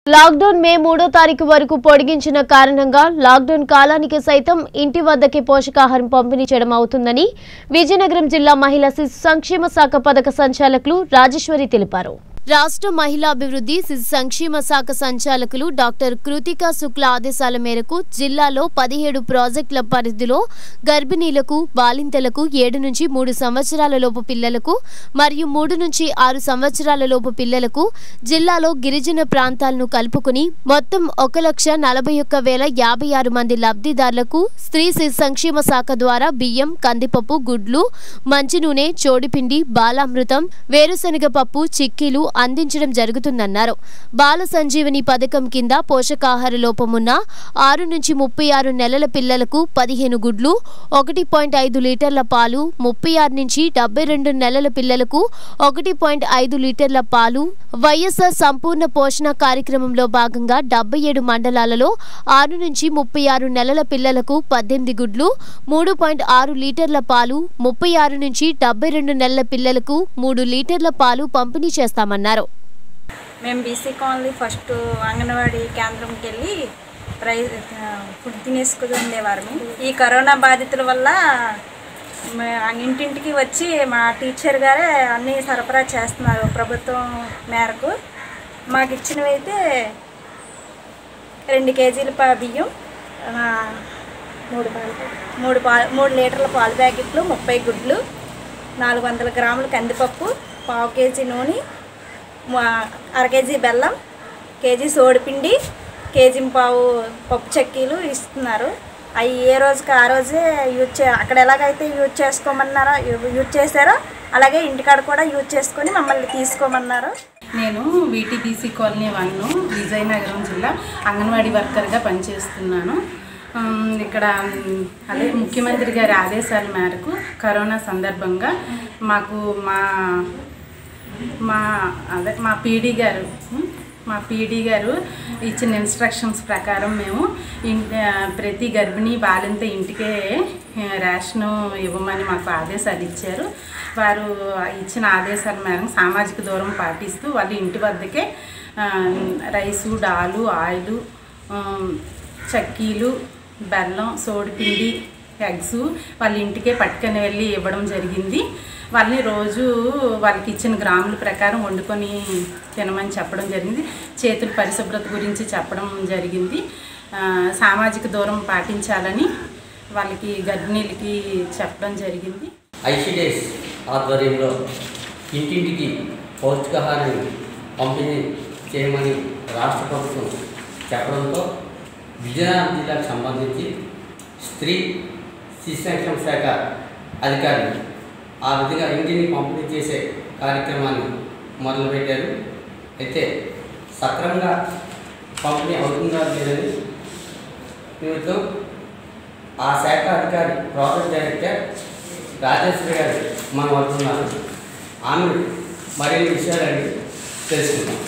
lockdown మే మూడో తారీఖు వరకు పొడిగించిన కారణంగా లాక్డౌన్ కాలానికి సైతం ఇంటి వద్దకే పోషకాహారం పంపిణీ చేయడం అవుతుందని విజయనగరం జిల్లా మహిళా శిశు సంక్షేమ శాఖ పథక సంచాలకులు రాజేశ్వరి తెలిపారు రాష్ట్ర మహిళా అభివృద్ధి శిశు సంక్షేమ శాఖ సంచాలకులు డాక్టర్ కృతికా శుక్ల ఆదేశాల మేరకు జిల్లాలో పదిహేడు ప్రాజెక్టుల పరిధిలో గర్భిణీలకు బాలింతలకు ఏడు నుంచి మూడు సంవత్సరాల లోపు పిల్లలకు మరియు మూడు నుంచి ఆరు సంవత్సరాల లోపు పిల్లలకు జిల్లాలో గిరిజన ప్రాంతాలను కలుపుకుని మొత్తం ఒక లక్ష నలభై ఒక్క వేల యాభై ఆరు మంది లబ్ధిదారులకు స్త్రీ శిశు సంక్షేమ శాఖ ద్వారా బియ్యం కందిపప్పు గుడ్లు మంచి నూనె చోడిపిండి బాలామృతం వేరుశనగ పప్పు చిక్కీలు అందించడం జరుగుతుందన్నారు బాల సంజీవని పథకం కింద పోషకాహార లోపమున్న ఆరు నుంచి ముప్పై ఆరు నెలల పిల్లలకు పదిహేను గుడ్లు ఒకటి పాయింట్ ఐదు లీటర్ల పాలు ముప్పై ఆరు నుంచి డెబ్బై రెండు నెలల పిల్లలకు ఒకటి పాయింట్ ఐదు లీటర్ల పాలు వైఎస్ఆర్ సంపూర్ణ పోషణ కార్యక్రమంలో భాగంగా డెబ్బై ఏడు మండలాలలో ఆరు నుంచి ముప్పై ఆరు నెలల పిల్లలకు పద్దెనిమిది గుడ్లు మూడు పాయింట్ ఆరు లీటర్ల పాలు ముప్పై ఆరు నుంచి డెబ్బై రెండు నెలల పిల్లలకు మూడు లీటర్ల పాలు పంపిణీ చేస్తామన్నారు మేము బీసీ కాలనీ ఫస్ట్ అంగన్వాడీ కేంద్రంకి వెళ్ళి రై ఫుడ్ తినేసుకుని ఉండేవారము ఈ కరోనా బాధితుల వల్ల మే- ఇంటింటికి వచ్చి మా టీచర్ గారే అన్నీ సరఫరా చేస్తున్నారు ప్రభుత్వం మేరకు మాకు ఇచ్చినవి అయితే రెండు కేజీల పా బియ్యం ఆ, మూడు పాలు మూడు పాలు మూడు లీటర్ల పాల ప్యాకెట్లు ముప్పై గుడ్లు నాలుగు వందల గ్రాముల కందిపప్పు పావు కేజీ నూనె మా- అర కేజీ బెల్లం కేజీ సోడిపిండి కేజీ పావు పప్పు చెక్కీలు ఇస్తున్నారు అవి ఏ రోజుకి ఆ రోజే యూజ్ చే అక్కడ ఎలాగైతే యూజ్ చేసుకోమన్నారో యూజ్ చేశారో అలాగే ఇంటికాడ కూడా యూజ్ చేసుకొని మమ్మల్ని తీసుకోమన్నారు నేను వీటీబీసీ కాలనీ వన్ విజయనగరం జిల్లా అంగన్వాడీ వర్కర్గా పనిచేస్తున్నాను ఉమ్, ఇక్కడ ఉమ్, అదే ముఖ్యమంత్రి గారి ఆదేశాల మేరకు కరోనా సందర్భంగా మాకు మా మా అదే మా పీడీ గారు ఉమ్, మా పీడీ గారు ఇచ్చిన ఇన్స్ట్రక్షన్స్ ప్రకారం మేము ఇంటి ప్రతి గర్భిణీ బాలింత ఇంటికే ఆ, రేషను ఇవ్వమని మాకు ఆదేశాలు ఇచ్చారు వారు ఇచ్చిన ఆదేశాల మేరకు సామాజిక దూరం పాటిస్తూ వాళ్ళ ఇంటి వద్దకే ఆ, రైసు డాలు ఆయిలు ఆ, చక్కీలు బెల్లం సోడిపిండి ఎగ్స్ వాళ్ళ ఇంటికే పట్టుకొని వెళ్ళి ఇవ్వడం జరిగింది వాళ్ళని రోజు వాళ్ళకి ఇచ్చిన గ్రాముల ప్రకారం వండుకొని తినమని చెప్పడం జరిగింది చేతుల పరిశుభ్రత గురించి చెప్పడం జరిగింది ఆ, సామాజిక దూరం పాటించాలని వాళ్ళకి గర్భిణీలకి చెప్పడం జరిగింది ఐసిడేస్ ఆధ్వర్యంలో ఇంటింటికి పౌష్టికాహారాన్ని పంపిణీ చేయమని రాష్ట్ర ప్రభుత్వం చెప్పడంతో విజయనగరం జిల్లాకు సంబంధించి స్త్రీ శిశు సంక్షేమ శాఖ అధికారులు ఆ విధంగా ఇంటిని పంపిణీ చేసే కార్యక్రమాన్ని మొదలుపెట్టారు అయితే సక్రమంగా పంపిణీ అవుతుందా లేదని నిమిత్తం ఆ శాఖ అధికారి ప్రాజెక్ట్ డైరెక్టర్ రాజేశ్వరి గారు మనం వస్తున్నారు ఆమె మరిన్ని విషయాలని తెలుసుకుందాం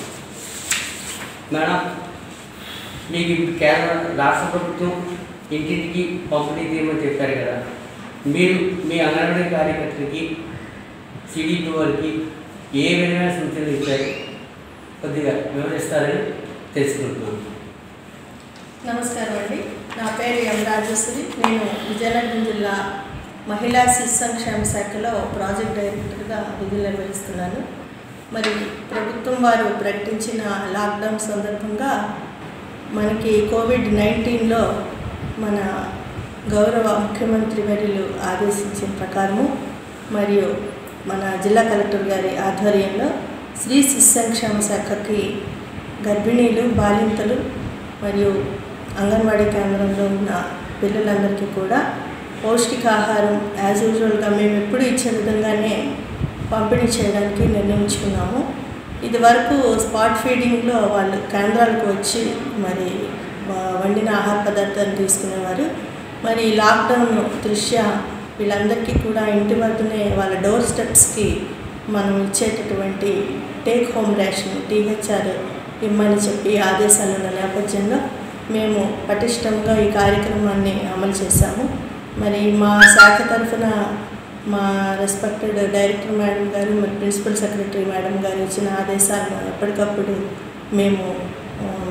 మేడం మీకు ఇప్పుడు కేంద్ర రాష్ట్ర ప్రభుత్వం ఇంటింటికి పంపిణీ చేయమని చెప్పారు కదా మీరు మీ అంగన్వాడీ కార్యకర్తలకి సిడిపి వారికి ఏ విధమైన సూచనలు ఇచ్చారు కొద్దిగా వివరిస్తారని తెలుసుకుంటున్నాను నమస్కారం అండి నా పేరు ఎం రాజేశ్వరి నేను విజయనగరం జిల్లా మహిళా శిశు సంక్షేమ శాఖలో ప్రాజెక్ట్ డైరెక్టర్గా విధులు నిర్వహిస్తున్నాను మరి ప్రభుత్వం వారు ప్రకటించిన లాక్డౌన్ సందర్భంగా మనకి కోవిడ్ నైన్టీన్లో మన గౌరవ ముఖ్యమంత్రి వర్యులు ఆదేశించిన ప్రకారము మరియు మన జిల్లా కలెక్టర్ గారి ఆధ్వర్యంలో స్త్రీ శిశు సంక్షేమ శాఖకి గర్భిణీలు బాలింతలు మరియు అంగన్వాడీ కేంద్రంలో ఉన్న పిల్లలందరికీ కూడా పౌష్టికాహారం యాజ్ యూజువల్గా మేము ఎప్పుడు ఇచ్చే విధంగానే పంపిణీ చేయడానికి నిర్ణయించుకున్నాము ఇది వరకు స్పాట్ ఫీడింగ్లో వాళ్ళు కేంద్రాలకు వచ్చి మరి వ- వండిన ఆహార పదార్థాలు తీసుకునేవారు మరి లాక్డౌన్ దృష్ట్యా వీళ్ళందరికీ కూడా ఇంటి వద్దనే వాళ్ళ డోర్ స్టెప్స్కి మనం ఇచ్చేటటువంటి టేక్ హోమ్ రేషన్ టీహెచ్ఆర్ ఇమ్మని చెప్పి ఆదేశాలు ఉన్న నేపథ్యంలో మేము పటిష్టంగా ఈ కార్యక్రమాన్ని అమలు చేశాము మరి మా శాఖ తరఫున మా రెస్పెక్టెడ్ డైరెక్టర్ మేడం గారు మరి ప్రిన్సిపల్ సెక్రటరీ మేడం గారు ఇచ్చిన ఆదేశాలను ఎప్పటికప్పుడు మేము ఆ,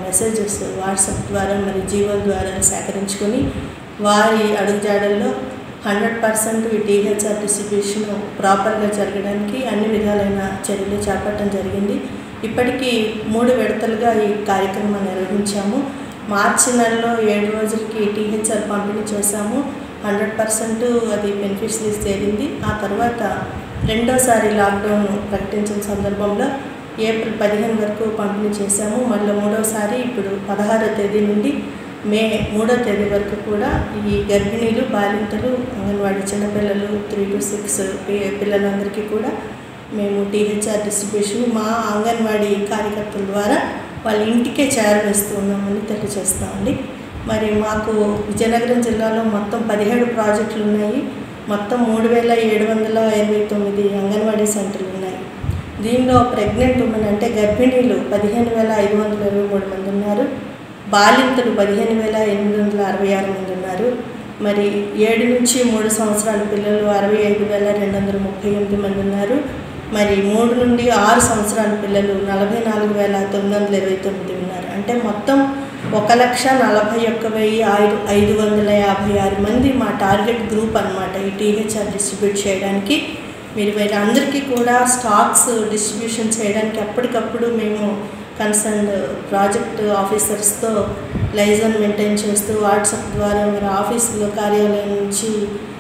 మెసేజెస్ వాట్సాప్ ద్వారా మరి జీవో ద్వారా సేకరించుకొని వారి అడుగుజాడల్లో హండ్రెడ్ పర్సెంట్ ఈ టీహెచ్ఆర్ డిస్ట్రిబ్యూషన్ ప్రాపర్గా జరగడానికి అన్ని విధాలైన చర్యలు చేపట్టడం జరిగింది ఇప్పటికీ మూడు విడతలుగా ఈ కార్యక్రమం నిర్వహించాము మార్చి నెలలో ఏడు రోజులకి టీహెచ్ఆర్ పంపిణీ చేశాము హండ్రెడ్ పర్సెంట్ అది బెనిఫిషరీస్ చేరింది ఆ తర్వాత రెండోసారి లాక్డౌన్ ప్రకటించిన సందర్భంలో ఏప్రిల్ పదిహేను వరకు పంపిణీ చేశాము మళ్ళీ మూడోసారి ఇప్పుడు పదహారో తేదీ నుండి మే మూడో తేదీ వరకు కూడా ఈ గర్భిణీలు బాలింతలు అంగన్వాడీ చిన్నపిల్లలు త్రీ టు సిక్స్ పిల్లలందరికీ కూడా మేము టీహెచ్ఆర్ డిస్ట్రిబ్యూషన్ మా అంగన్వాడీ కార్యకర్తల ద్వారా వాళ్ళ ఇంటికే చేరవేస్తూ ఉన్నామని తెలియజేస్తామండి మరి మాకు విజయనగరం జిల్లాలో మొత్తం పదిహేడు ప్రాజెక్టులు ఉన్నాయి మొత్తం మూడు వేల ఏడు వందల ఇరవై తొమ్మిది అంగన్వాడీ సెంటర్లు ఉన్నాయి దీనిలో ప్రెగ్నెంట్ ఉమెన్ అంటే గర్భిణీలు పదిహేను వేల ఐదు వందల ఇరవై మూడు మంది ఉన్నారు బాలింతలు పదిహేను వేల ఎనిమిది వందల అరవై ఆరు మంది ఉన్నారు మరి ఏడు నుంచి మూడు సంవత్సరాల పిల్లలు అరవై ఐదు వేల రెండు వందల ముప్పై ఎనిమిది మంది ఉన్నారు మరి మూడు నుండి ఆరు సంవత్సరాల పిల్లలు నలభై నాలుగు వేల తొమ్మిది వందల ఇరవై తొమ్మిది ఉన్నారు అంటే మొత్తం ఒక లక్ష నలభై ఒక్క వెయ్యి ఐదు ఐదు వందల యాభై ఆరు మంది మా టార్గెట్ గ్రూప్ అనమాట ఈ టీహెచ్ఆర్ డిస్ట్రిబ్యూట్ చేయడానికి మీరు వీళ్ళందరికీ కూడా స్టాక్స్ డిస్ట్రిబ్యూషన్ చేయడానికి అప్పటికప్పుడు మేము కన్సర్న్ ప్రాజెక్ట్ ఆఫీసర్స్తో లైజన్ మెయింటైన్ చేస్తూ వాట్సాప్ ద్వారా మీరు ఆఫీసులో కార్యాలయం నుంచి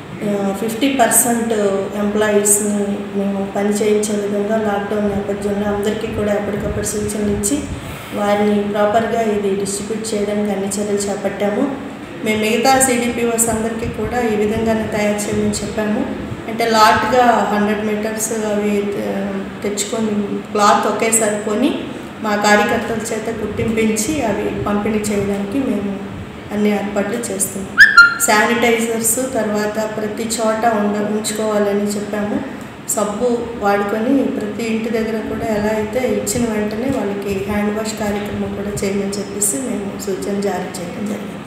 ఫిఫ్టీ పర్సెంట్ ఎంప్లాయీస్ని మేము పని చేయించే విధంగా లాక్డౌన్ నేపథ్యంలో అందరికీ కూడా ఎప్పటికప్పుడు సూచనలు ఇచ్చి వారిని ప్రాపర్గా ఇది డిస్ట్రిబ్యూట్ చేయడానికి అన్ని చర్యలు చేపట్టాము మేము మిగతా సిడిపిఓస్ అందరికీ కూడా ఈ విధంగానే తయారు చేయమని చెప్పాము అంటే లాట్గా హండ్రెడ్ మీటర్స్ అవి తె- తెచ్చుకొని క్లాత్ ఒకేసారి కొని మా కార్యకర్తల చేత కుట్టింపించి అవి పంపిణీ చేయడానికి మేము అన్ని ఏర్పాట్లు చేస్తున్నాం శానిటైజర్స్ తర్వాత ప్రతి చోట ఉండ ఉంచుకోవాలని చెప్పాము సబ్బు వాడుకొని ప్రతి ఇంటి దగ్గర కూడా ఎలా అయితే ఇచ్చిన వెంటనే వాళ్ళకి హ్యాండ్ వాష్ కార్యక్రమం కూడా చేయమని చెప్పేసి మేము సూచన జారీ చేయడం జరిగింది